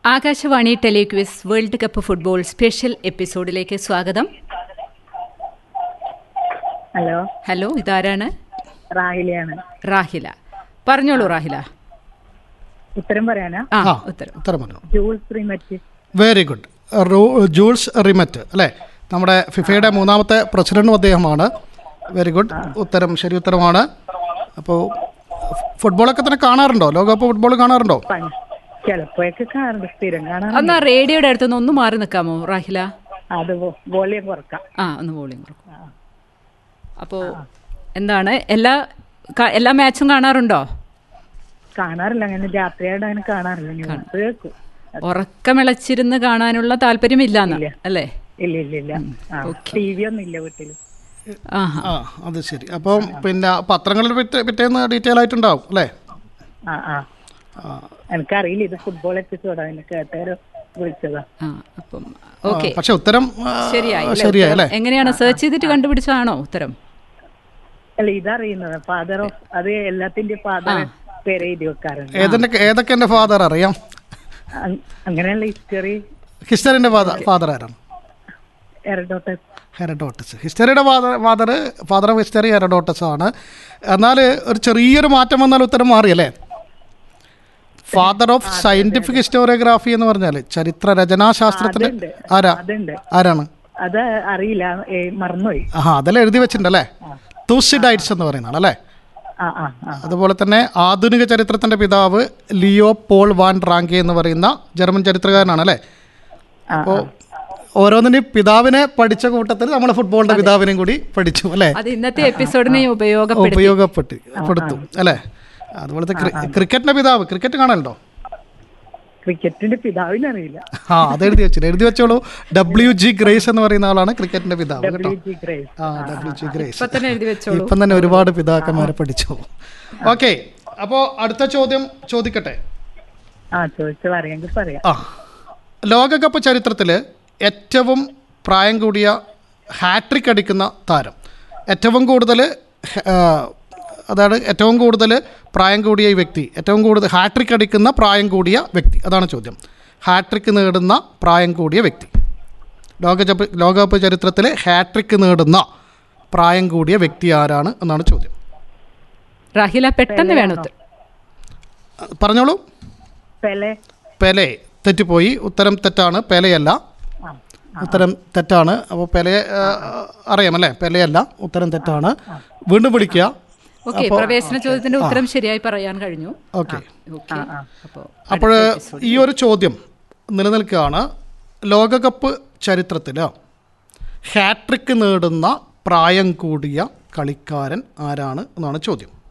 Akashvani telequiz world cup football special എപ്പിസോഡിലേക്ക് സ്വാഗതം hello hello ഇതാരാണ് റാഹിലയാണ് റാഹില പറഞ്ഞോളൂ റാഹില ഉത്തരം പറയാനാ ആ ആ ഉത്തരം ഉത്തരം പറഞ്ഞു Jules Rimet very good Jules Rimet അല്ലേ നമ്മുടെ ഫിഫയുടെ മൂന്നാമത്തെ പ്രസിഡന്റും അദ്ദേഹമാണ് വെരി ഗുഡ് ഉത്തരം ശരി ഉത്തരമാണ് അപ്പോൾ ഫുട്ബോളൊക്കെ തന്നെ കാണാറുണ്ടോ ലോകകപ്പ് ഫുട്ബോൾ കാണാറുണ്ടോ ചിലപ്പോഴൊക്കെ കാണാറുണ്ട് സ്ഥിരം കാണാൻ ഒന്ന് ആ റേഡിയോയുടെ അടുത്തൊന്ന് ഒന്ന് മാറി നിൽക്കാമോ റാഹില അത് വോളിയം കുറക്കാം ആ ഒന്ന് വോളിയം കൊടുക്കും അപ്പോൾ എന്താണ് എല്ലാ ക- എല്ലാ മാച്ചും കാണാറുണ്ടോ കാണാറില്ല അങ്ങനെ രാത്രിയായിട്ട് അങ്ങനെ കാണാറില്ല ന്യൂസ് കേൾക്കും ഉറക്കമിളച്ചിരുന്ന് കാണാനുള്ള താല്പര്യമില്ലാന്ന് ഇല്ല. അല്ലേ ഇല്ല ഇല്ല ഇല്ല ടി വി ഒന്നും ഇല്ല വീട്ടില് ആഹാ ആ അത് ശരി അപ്പം പിന്നെ പത്രങ്ങളിൽ പിറ്റേ പിറ്റേന്ന് ഡീറ്റെയിൽ ആയിട്ടുണ്ടാവും അല്ലേ ആ ആ ആ, എനിക്കറിയില്ല ഇത് ഫുട്ബോൾ എപ്പിസോഡാ എന്നെ കേട്ടവരോ വിളിച്ചതാ ആ അപ്പം ഓക്കെ പക്ഷെ ഉത്തരം ആ, ശരിയായി അല്ലേ? ശരിയായി അല്ലേ എങ്ങനെയാണ് സെർച്ച് ചെയ്തിട്ട് കണ്ടുപിടിച്ചതാണോ ഉത്തരം അല്ല ഇതറിയുന്നത് ഫാദർ ഓഫ് അത് എല്ലാത്തിന്റെ ഫാദർ പേര് എഴുതി വെക്കാറുണ്ട് ഏതിൻ്റെ ഏതൊക്കെ എൻ്റെ ഫാദർ അറിയാം അങ്- അങ്ങനെയുള്ള ഹിസ്റ്ററി ഹിസ്റ്ററിൻ്റെ ഫാദർ ഫാദർ ആരാണ് എറഡോട്ടസ് ഹെറഡോട്ടസ് ഹിസ്റ്ററിയുടെ father father father of history Herodotus ആണ് എന്നാൽ ഒരു ചെറിയൊരു മാറ്റം വന്നാൽ ഉത്തരം മാറിയല്ലേ ഫാദർ ഓഫ് സയന്റിഫിക് ഹിസ്റ്റോറിയോഗ്രാഫി എന്ന് പറഞ്ഞാൽ ചരിത്ര രചനാശാസ്ത്രത്തിന്റെ അതുണ്ട്. ആരാ അതുണ്ട് ആരാണ് അത് അറിയില്ല ഏ, മറന്നുപോയി ആ അതെല്ലാം എഴുതി വെച്ചിട്ടുണ്ടല്ലേ തൂസിഡൈറ്റ്സ് എന്ന് പറയുന്നതാണ് അല്ലേ ആ ആ ആ അതുപോലെ തന്നെ ആധുനിക ചരിത്രത്തിന്റെ പിതാവ് ലിയോ പോൾ വാൻ റാങ്കെ എന്ന് പറയുന്ന ജർമ്മൻ ചരിത്രകാരനാണ് അല്ലേ ആ, അപ്പോൾ ഓരോന്നിനും പിതാവിനെ പഠിച്ച കൂട്ടത്തിൽ നമ്മൾ ഫുട്ബോളിന്റെ പിതാവിനെയും കൂടി പഠിച്ചു അല്ലേ അത് ഇന്നത്തെ എപ്പിസോഡിനെ ഉപയോഗപ്പെടുത്തി ഉപയോഗപ്പെട്ട് പെടുത്തു അല്ലേ അതുപോലത്തെ ക്രി- ക്രിക്കറ്റിന്റെ പിതാവ് ക്രിക്കറ്റ് കാണലുണ്ടോ ക്രിക്കറ്റിന്റെ പിതാവിനെ അറിയില്ല ആ അത് എഴുതി വെച്ചിട്ട് എഴുതി വെച്ചോളൂ ഡബ്ല്യു ജി ഗ്രേസ് എന്ന് പറയുന്ന ആളാണ് ക്രിക്കറ്റിന്റെ പിതാവ് കേട്ടോ ഡബ്ല്യു ജി ഗ്രേസ് ആ ഡബ്ല്യു ജി ഗ്രേസ് ഇപ്പൊ തന്നെ എഴുതി വെച്ചോളൂ ഇപ്പം തന്നെ ഒരുപാട് പിതാക്കന്മാരെ പഠിച്ചു ഓക്കെ അപ്പോൾ അടുത്ത ചോദ്യം ചോദിക്കട്ടെ ആ ചോദിച്ചു പറയാമെങ്കിൽ പറയാം ആ ലോകകപ്പ് ചരിത്രത്തിൽ ഏറ്റവും പ്രായം കൂടിയ ഹാട്രിക് അടിക്കുന്ന താരം ഏറ്റവും കൂടുതൽ അതാണ് ഏറ്റവും കൂടുതൽ പ്രായം കൂടിയ ഈ വ്യക്തി ഏറ്റവും കൂടുതൽ ഹാട്രിക് അടിക്കുന്ന പ്രായം കൂടിയ വ്യക്തി അതാണ് ചോദ്യം ഹാട്രിക് നേടുന്ന പ്രായം കൂടിയ വ്യക്തി ലോകകപ്പ് ലോകകപ്പ് ചരിത്രത്തിൽ ഹാട്രിക് നേടുന്ന പ്രായം കൂടിയ വ്യക്തി ആരാണ് എന്നാണ് ചോദ്യം റാഹില പെട്ടെന്ന് വേണം ഉത്തരം അഹ് പറഞ്ഞോളൂ പെലെ പെലെ തെറ്റിപ്പോയി ഉത്തരം തെറ്റാണ് പെലയല്ല ആ ഉത്തരം തെറ്റാണ് അപ്പോൾ പെലയെ ആ, അറിയാമല്ലേ പെലയല്ല ഉത്തരം തെറ്റാണ് വീണ്ടും വിളിക്കുക ഓക്കെ പ്രവേശന ചോദ്യത്തിന്റെ ഉത്തരം ശരിയായി പറയാൻ കഴിഞ്ഞു ഓക്കെ ഓക്കെ അപ്പോൾ അപ്പോൾ ഈ ഒരു ചോദ്യം നിലനിൽക്കുകയാണ് ലോകകപ്പ് ചരിത്രത്തിൽ ഹാട്രിക്ക് നേടുന്ന പ്രായം കൂടിയ കളിക്കാരൻ ആരാണ് എന്നാണ് ചോദ്യം